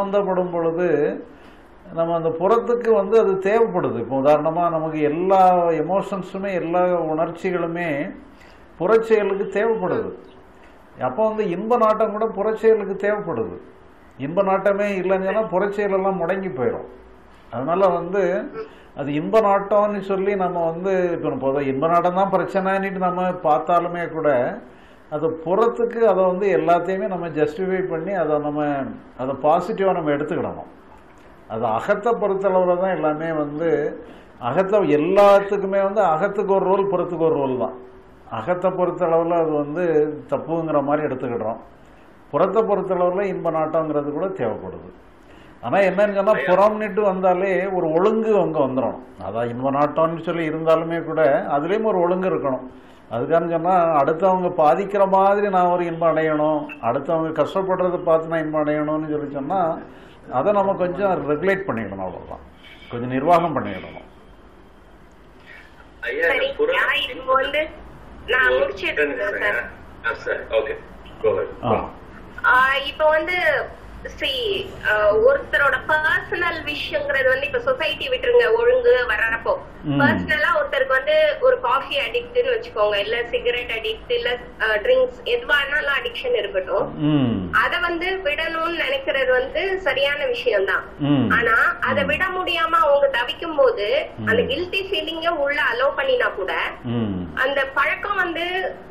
சம்பந்தப்படும் பொழுது நம்ம அந்த புறத்துக்கு வந்து அது தேவைப்படுது இப்போ உதாரணமாக நமக்கு எல்லா எமோஷன்ஸுமே எல்லா உணர்ச்சிகளுமே புறச்செயலுக்கு தேவைப்படுது அப்போ வந்து இன்ப நாட்டம் கூட புறச்செயலுக்கு தேவைப்படுது இன்ப நாட்டமே இல்லைன்னு சொன்னால் புறச்செயல் எல்லாம் முடங்கி போயிடும் அதனால வந்து அது இன்ப நாட்டம்னு சொல்லி நம்ம வந்து இப்போ பொதுவாக இன்ப நாட்டம் தான் பிரச்சனைன்னுட்டு நம்ம பார்த்தாலுமே கூட அது புறத்துக்கு அதை வந்து எல்லாத்தையுமே நம்ம ஜஸ்டிஃபை பண்ணி அதை நம்ம அதை பாசிட்டிவாக நம்ம எடுத்துக்கிடணும் அது அகத்தை பொறுத்தளவில் தான் எல்லாமே வந்து அகத்தை எல்லாத்துக்குமே வந்து அகத்துக்கு ஒரு ரோல் புறத்துக்கு ஒரு ரோல் தான் அகத்தை பொறுத்தளவில் அது வந்து தப்புங்கிற மாதிரி எடுத்துக்கிடுறோம் புறத்தை பொறுத்தளவில் இன்ப நாட்டங்கிறது கூட தேவைப்படுது ஆனால் என்னன்னு சொன்னால் புறம்னுட்டு வந்தாலே ஒரு ஒழுங்கு அங்கே வந்துடணும் அதான் இன்ப நாட்டம்னு சொல்லி இருந்தாலுமே கூட அதுலேயும் ஒரு ஒழுங்கு இருக்கணும் அதுக்கான சொன்னால் அடுத்தவங்க பாதிக்கிற மாதிரி நான் ஒரு இன்பம் அடையணும் அடுத்தவங்க கஷ்டப்படுறதை பார்த்து நான் இன்பம் அடையணும்னு சொல்லி சொன்னால் அதை நம்ம கொஞ்சம் ரெகுலேட் பண்ணிடணும் அவ்வளோதான் கொஞ்சம் நிர்வாகம் பண்ணிடணும் ஐயா சரி இந்த புறம் ஆ, இப்போ வந்து நான் முடிச்சிடுறேன் சார் ஆ, சரி ஓகே கோ ஆ ஆ, இப்போ வந்து see, ஆ, ஒருத்தரோட பர்சனல் விஷயங்கிறது வந்து இப்ப சொசைட்டி விட்டுருங்க ஒழுங்கு வர்றப்போ ம். பர்சனலா ஒருத்தருக்கு வந்து ஒரு காஃபி அடிக்ட்னு வச்சுக்கோங்க இல்ல சிகரெட் அடிக்ட் இல்ல ட்ரிங்க்ஸ் எதுவானாலும் அடிக்ஷன் இருக்கட்டும் ம் அத வந்து விடணும்னு நினைக்கிறது வந்து சரியான விஷயம்தான் ம் ஆனா அத விட முடியாம அவங்க தவிக்கும் போது அந்த கில்ட்டி ஃபீலிங்க உள்ள அலோவ் பண்ணினா கூட ம் அந்த பழக்கம் வந்து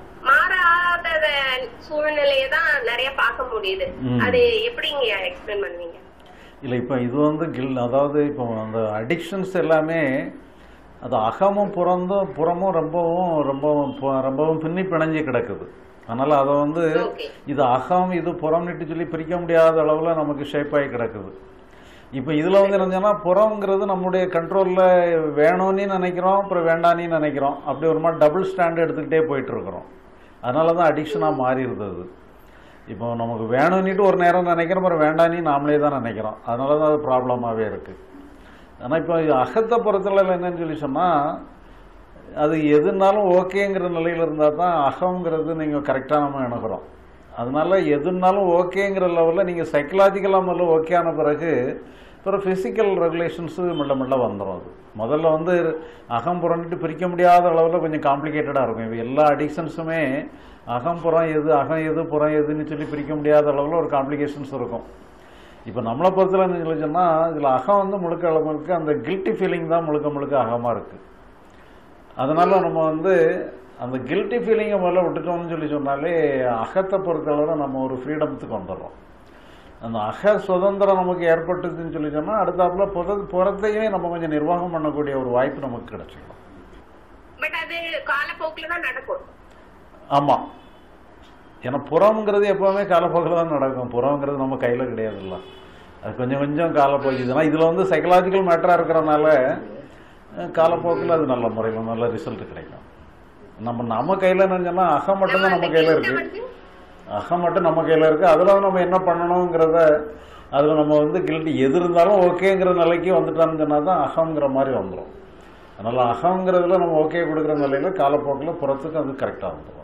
மாறாத சூழ்நிலையை தான் நிறைய பார்க்க முடியுது ம். அது எப்படிங்க எக்ஸ்பிளைன் பண்ணுவீங்க இல்லை இப்போ இது வந்து கில் அதாவது இப்போ அந்த அடிக்ஷன்ஸ் எல்லாமே அது அகமும் புறந்தும் புறமும் ரொம்பவும் ரொம்பவும் பு- ரொம்பவும் பின்னி பிணைஞ்சு கிடக்குது அதனால் அதை வந்து Okay. இது அகம் இது புறம்னுட்டு சொல்லி பிரிக்க முடியாத அளவில் நமக்கு ஷேப் ஆகி கிடக்குது இப்போ இதில் வந்து என்னன்னா புறங்கிறது நம்முடைய கண்ட்ரோலில் வேணும்னு நினைக்கிறோம் அப்புறம் வேண்டான்னு நினைக்கிறோம் அப்படி ஒரு மாதிரி டபுள் ஸ்டாண்ட் எடுத்துக்கிட்டே போயிட்டு இருக்கிறோம் அதனால தான் அடிக்ஷனாக மாறிடுது அது இப்போ நமக்கு வேணும்னுட்டு ஒரு நேரம் நினைக்கிறோம் அப்புறம் வேண்டான்னு நாமளே தான் நினைக்கிறோம் அதனால தான் அது ப்ராப்ளமாகவே இருக்குது ஆனால் இப்போ அகத்தை பொறுத்தளவில் என்னன்னு சொல்லி சொன்னால் அது எதுனாலும் ஓகேங்கிற நிலையில் இருந்தால் தான் அகங்கிறது நீங்கள் கரெக்டாக நம்ம இணக்கிறோம் அதனால எதுனாலும் ஓகேங்கிற லெவலில் நீங்கள் சைக்கலாஜிக்கலாக முதல்ல ஓகே ஆன பிறகு அப்புறம் ஃபிசிக்கல் ரெகுலேஷன்ஸு மெல்ல மெல்ல வந்துடும் அது முதல்ல வந்து அகம் புறன்ட்டு பிரிக்க முடியாத அளவில் கொஞ்சம் காம்ப்ளிகேட்டடாக இருக்கும் இப்போ எல்லா அடிக்ஷன்ஸுமே அகம் புறம் எது அகம் எது புறம் எதுன்னு சொல்லி பிரிக்க முடியாத அளவில் ஒரு காம்ப்ளிகேஷன்ஸ் இருக்கும் இப்போ நம்மளை பொறுத்தல என்ன சொல்லி சொன்னால் இதில் அகம் வந்து முழுக்க அளவுக்கு அந்த கில்ட்டி ஃபீலிங் தான் முழுக்க முழுக்க அகமாக இருக்குது அதனால நம்ம வந்து அந்த கில்ட்டி ஃபீலிங்கை முதல்ல விட்டுட்டோம்னு சொல்லி சொன்னாலே அகத்தை பொறுத்தளவு நம்ம ஒரு ஃப்ரீடம்த்துக்கு வந்துடுறோம் அந்த அக சுதந்திரம் நமக்கு ஏற்பட்டுச்சுன்னு சொல்லி சொன்னால் அடுத்தாப்புல புற புறத்தையுமே நம்ம கொஞ்சம் நிர்வாகம் பண்ணக்கூடிய ஒரு வாய்ப்பு நமக்கு கிடைச்சிடும் பட் அது காலப்போக்குல தான் நடக்கும் ஆமாம் ஏன்னா புறம்ங்கிறது எப்போவுமே காலப்போக்கில் தான் நடக்கும் புறம்ங்கிறது நம்ம கையில் கிடையாதுல்ல அது கொஞ்சம் கொஞ்சம் காலப்போக்குதுன்னா இதில் வந்து சைக்கலாஜிக்கல் மேட்டராக இருக்கிறனால அஹ், காலப்போக்கில் அது நல்ல முறையில் நல்ல ரிசல்ட் கிடைக்கும் நம்ம நம்ம கையில் என்னன்னா அகம் மட்டும்தான் நம்ம கையில் அந்த இருக்கு வந்து அகம் மட்டும் நம்ம கையில் இருக்கு அதில் வந்து நம்ம என்ன பண்ணணுங்கிறத அதில் நம்ம வந்து கில்ட்டி எது இருந்தாலும் ஓகேங்கிற நிலைக்கு வந்துட்டோம்னு சொன்னால் தான் அகங்கிற மாதிரி வந்துடும் அதனால் அகங்கிறதுல நம்ம ஓகே கொடுக்குற நிலையில் காலப்போக்கில் புறத்துக்கு அது கரெக்டாக வந்துடும்